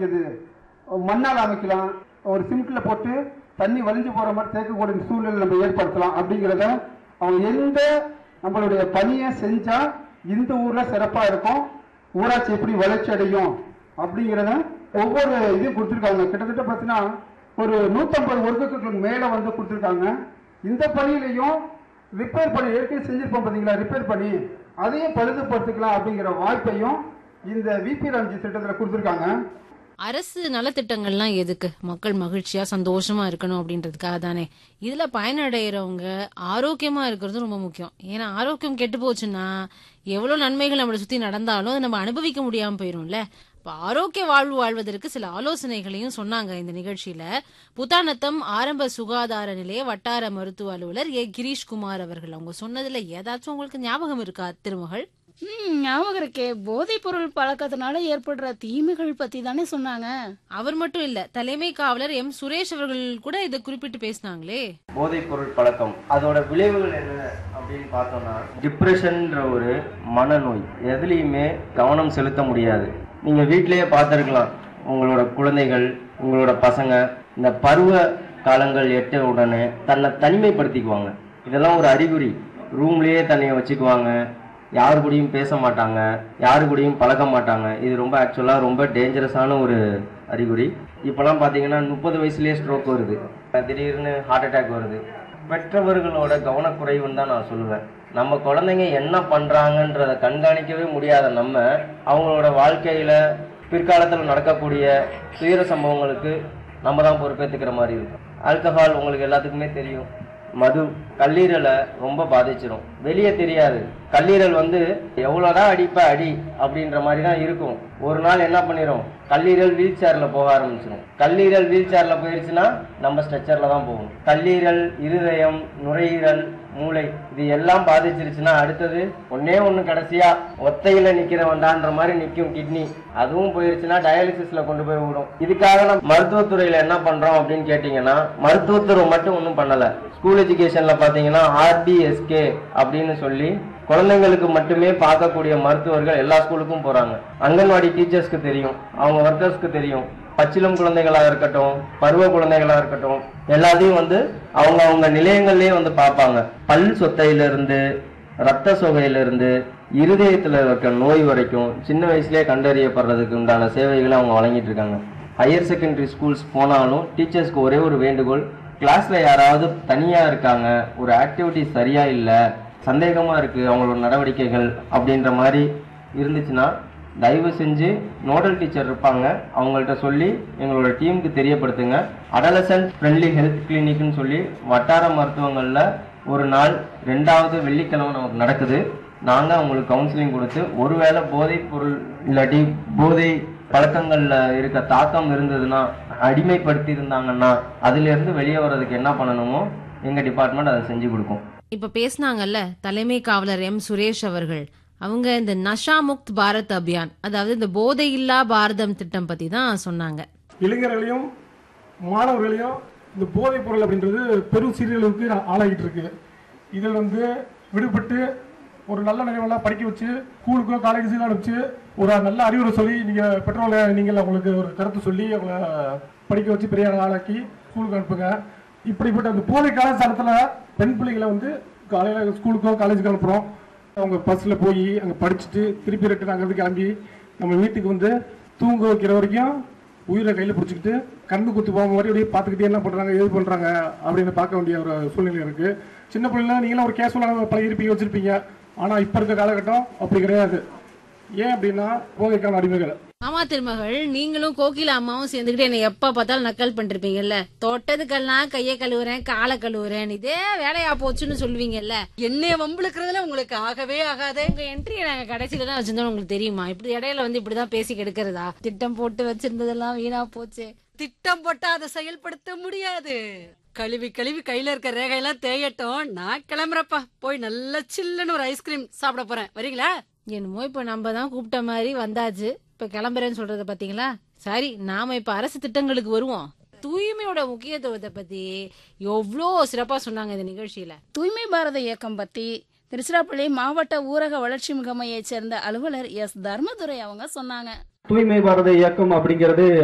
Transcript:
இருக்குது மண்ணால் அமைக்கலாம் ஒரு சிமெண்ட்ல போட்டு தண்ணி வலிஞ்சு போற மாதிரி தேக்கக்கூடிய சூழ்நிலை நம்ம ஏற்படுத்தலாம் அப்படிங்கிறத அவங்க எந்த நம்மளுடைய பணியை செஞ்சா இந்த ஊர்ல சிறப்பா இருக்கும் ஊராட்சி எப்படி வளர்ச்சி அடையும் அப்படிங்கிறத ஒவ்வொரு இதையும் கொடுத்துருக்காங்க கிட்டத்தட்ட பார்த்தீங்கன்னா ஒரு நூற்றம்பது ஒர்க்குக்கு மேலே வந்து கொடுத்துருக்காங்க இந்த பணியிலையும் ரிப்பேர் பண்ணி ஏற்கனவே செஞ்சிருப்போம் பார்த்தீங்களா ரிப்பேர் பண்ணி அதையும் பழுதுபடுத்திக்கலாம் அப்படிங்கிற வாய்ப்பையும் இந்த விபி ராம்ஜி திட்டத்தில் கொடுத்துருக்காங்க அரசு நலத்திட்டங்கள்லாம் எதுக்கு மக்கள் மகிழ்ச்சியா சந்தோஷமா இருக்கணும் அப்படின்றதுக்காக தானே இதுல பயனடைகிறவங்க ஆரோக்கியமா இருக்கிறது ரொம்ப முக்கியம் ஏன்னா ஆரோக்கியம் கெட்டு போச்சுன்னா எவ்வளவு நன்மைகள் நம்மளை சுத்தி நடந்தாலும் அதை நம்ம அனுபவிக்க முடியாம போயிரும்ல இப்ப ஆரோக்கிய வாழ்வு வாழ்வதற்கு சில ஆலோசனைகளையும் சொன்னாங்க இந்த நிகழ்ச்சியில புத்தானத்தம் ஆரம்ப சுகாதார நிலைய வட்டார மருத்துவ அலுவலர் ஏ கிரீஷ்குமார் அவர்கள் அவங்க சொன்னதுல ஏதாச்சும் உங்களுக்கு ஞாபகம் இருக்கா திருமகள் ம் ஞாபகம் இருக்கே போதைப் பொருள் பழக்கத்தினால ஏற்படுற தீமைகள் பத்தி தானே சொன்னாங்க அவர் மட்டும் இல்ல தலைமை காவலர் எம் சுரேஷ் அவர்கள் கூட இதை குறிப்பிட்டு பேசினாங்களே போதைப் பொருள் பழக்கம் அதோட விளைவுகள் என்ன அப்படின்னு பார்த்தோம்னா டிப்ரெஷன்ன்ற ஒரு மனநோய் எதுலேயுமே கவனம் செலுத்த முடியாது நீங்கள் வீட்டிலேயே பார்த்துருக்கலாம் உங்களோட குழந்தைகள் உங்களோட பசங்க இந்த பருவ காலங்கள் எட்ட உடனே தன்னை தனிமைப்படுத்திக்குவாங்க இதெல்லாம் ஒரு அறிகுறி ரூம்லேயே தன்னைய வச்சுக்குவாங்க யாரு கூடயும் பேச மாட்டாங்க யாரு கூடயும் பழக மாட்டாங்க இது ரொம்ப ஆக்சுவலாக ரொம்ப டேஞ்சரஸான ஒரு அறிகுறி இப்போலாம் பார்த்தீங்கன்னா முப்பது வயசுலேயே ஸ்ட்ரோக் வருது திடீர்னு ஹார்ட் அட்டாக் வருது பெற்றவர்களோட கவனக்குறைவுன்னு தான் நான் சொல்லுவேன் நம்ம குழந்தைங்க என்ன பண்ணுறாங்கன்றத கண்காணிக்கவே முடியாத நம்ம அவங்களோட வாழ்க்கையில் பிற்காலத்தில் நடக்கக்கூடிய துயர சம்பவங்களுக்கு நம்ம தான் பொறுப்பேற்றுக்கிற மாதிரி இருக்கும் ஆல்கஹால் உங்களுக்கு எல்லாத்துக்குமே தெரியும் மது கல்லீரலை ரொம்ப பாதிச்சிடும் வெளியே தெரியாது கல்லீரல் வந்து எவ்வளோதான் அடிப்ப அடி அப்படின்ற மாதிரி தான் இருக்கும் ஒரு நாள் என்ன பண்ணிடும் கல்லீரல் வீல் சேரில் போக ஆரம்பிச்சிடும் கல்லீரல் வீல் சேரில் போயிடுச்சுன்னா நம்ம ஸ்ட்ரெச்சரில் தான் போகணும் கல்லீரல் இருதயம் நுரையீரல் மூளை இது எல்லாம் பாதிச்சிருச்சுன்னா அடுத்தது ஒன்னே ஒன்று கடைசியா ஒத்தையில நிக்கிறவன்டான்ற மாதிரி நிற்கும் கிட்னி அதுவும் போயிருச்சுன்னா டயாலிசிஸ்ல கொண்டு போய் விடும் இதுக்காக நம்ம மருத்துவத்துறையில என்ன பண்றோம் அப்படின்னு கேட்டீங்கன்னா மருத்துவத்துறை மட்டும் ஒன்றும் பண்ணல ஸ்கூல் எஜுகேஷன்ல பாத்தீங்கன்னா ஆர்பிஎஸ்கே அப்படின்னு சொல்லி குழந்தைங்களுக்கு மட்டுமே பார்க்கக்கூடிய மருத்துவர்கள் எல்லா ஸ்கூலுக்கும் போறாங்க அங்கன்வாடி டீச்சர்ஸ்க்கு தெரியும் அவங்க ஒர்க்கர்ஸ்க்கு தெரியும் பச்சிலம் குழந்தைகளா இருக்கட்டும் பருவ குழந்தைகளா இருக்கட்டும் எல்லாத்தையும் வந்து அவங்க அவங்க நிலையங்கள்லயே வந்து பார்ப்பாங்க பல் சொத்தையில இருந்து ரத்த சோகையில இருந்து இருதயத்துல இருக்க நோய் வரைக்கும் சின்ன வயசுலயே கண்டறியப்படுறதுக்கு உண்டான சேவைகளை அவங்க வழங்கிட்டு இருக்காங்க ஹையர் செகண்டரி ஸ்கூல்ஸ் போனாலும் டீச்சர்ஸ்க்கு ஒரே ஒரு வேண்டுகோள் கிளாஸ்ல யாராவது தனியா இருக்காங்க ஒரு ஆக்டிவிட்டி சரியா இல்லை சந்தேகமா இருக்கு அவங்களோட நடவடிக்கைகள் அப்படின்ற மாதிரி இருந்துச்சுன்னா தயவு செஞ்சு நோடல் டீச்சர் இருப்பாங்க அவங்கள்ட்ட சொல்லி எங்களோட டீமுக்கு தெரியப்படுத்துங்க அடலசன்ட் ஃப்ரெண்ட்லி ஹெல்த் கிளினிக்னு சொல்லி வட்டார மருத்துவங்களில் ஒரு நாள் ரெண்டாவது வெள்ளிக்கிழமை நமக்கு நடக்குது நாங்கள் அவங்களுக்கு கவுன்சிலிங் கொடுத்து ஒருவேளை போதைப் பொருள் இல்லாட்டி போதை பழக்கங்களில் இருக்க தாக்கம் இருந்ததுன்னா அடிமைப்படுத்தி இருந்தாங்கன்னா அதிலிருந்து வெளியே வர்றதுக்கு என்ன பண்ணணுமோ எங்கள் டிபார்ட்மெண்ட் அதை செஞ்சு கொடுக்கும் இப்ப பேசினாங்கல்ல தலைமை காவலர் எம் சுரேஷ் அவர்கள் அவங்க இந்த நஷா முக்த் பாரத் அபியான் அதாவது இந்த போதை இல்லா பாரதம் திட்டம் பத்தி தான் சொன்னாங்க இளைஞர்களையும் மாணவர்களையும் இந்த போதைப் பொருள் அப்படின்றது பெரும் சீரழிவுக்கு ஆளாகிட்டு இருக்கு இதில் வந்து விடுபட்டு ஒரு நல்ல நிலைமையெல்லாம் படிக்க வச்சு ஸ்கூலுக்கோ காலேஜுக்கோ அனுப்பிச்சு ஒரு நல்ல அறிவுரை சொல்லி நீங்கள் பெற்றோர்களை நீங்கள் அவங்களுக்கு ஒரு கருத்து சொல்லி அவங்கள படிக்க வச்சு பெரிய ஆளாக்கி ஸ்கூலுக்கு அனுப்புங்க இப்படிப்பட்ட அந்த போதை காலகட்டத்தில் பெண் பிள்ளைகளை வந்து காலையில் ஸ்கூலுக்கோ காலேஜுக்கு அனுப்புகிறோம் அவங்க பஸ்ஸில் போய் அங்கே படிச்சுட்டு திருப்பி ரிட்டன் அங்கேருந்து கிளம்பி நம்ம வீட்டுக்கு வந்து தூங்க வைக்கிற வரைக்கும் உயிரை கையில் பிடிச்சிக்கிட்டு கண்ணு குத்து போக மாதிரி அப்படியே பார்த்துக்கிட்டே என்ன பண்ணுறாங்க எது பண்ணுறாங்க அப்படின்னு பார்க்க வேண்டிய ஒரு சூழ்நிலை இருக்குது சின்ன பிள்ளைல நீங்களாம் ஒரு கேஷுவலான பழகிருப்பீங்க வச்சுருப்பீங்க ஆனால் இப்போ இருக்க காலகட்டம் அப்படி கிடையாது ஏன் அப்படின்னா போதைக்கான அடிமைகள் ஆமா திருமகள் நீங்களும் கோகில அம்மாவும் சேர்ந்துக்கிட்டு என்ன எப்ப பார்த்தாலும் நக்கல் பண்ணிருப்பீங்கல்ல தொட்டதுக்கெல்லாம் கைய கழுவுறேன் காலை கழுவுறேன் இதே வேலையா போச்சுன்னு சொல்லுவீங்கல்ல என்னைய வம்புழுக்கிறதுல உங்களுக்கு ஆகவே ஆகாதே உங்க என்ட்ரியை நாங்க கடைசியில தான் வச்சிருந்தோம் உங்களுக்கு தெரியுமா இப்படி இடையில வந்து இப்படிதான் பேசி கெடுக்கிறதா திட்டம் போட்டு வச்சிருந்ததெல்லாம் வீணா போச்சு திட்டம் போட்டா அதை செயல்படுத்த முடியாது கழுவி கழுவி கையில இருக்க ரேகையெல்லாம் தேயட்டும் நான் கிளம்புறப்பா போய் நல்ல சில்லுன்னு ஒரு ஐஸ்கிரீம் சாப்பிட போறேன் வரீங்களா என்னமோ இப்ப நம்ம தான் கூப்பிட்ட மாதிரி வந்தாச்சு இப்ப கிளம்புறேன்னு சொல்றத பாத்தீங்களா சரி நாம இப்ப அரசு திட்டங்களுக்கு வருவோம் தூய்மையோட முக்கியத்துவத்தை பத்தி எவ்வளோ சிறப்பா சொன்னாங்க இந்த நிகழ்ச்சியில தூய்மை பாரத இயக்கம் பத்தி திருச்சிராப்பள்ளி மாவட்ட ஊரக வளர்ச்சி முகமையைச் சேர்ந்த அலுவலர் எஸ் தர்மதுரை அவங்க சொன்னாங்க தூய்மை பாரத இயக்கம் அப்படிங்கிறது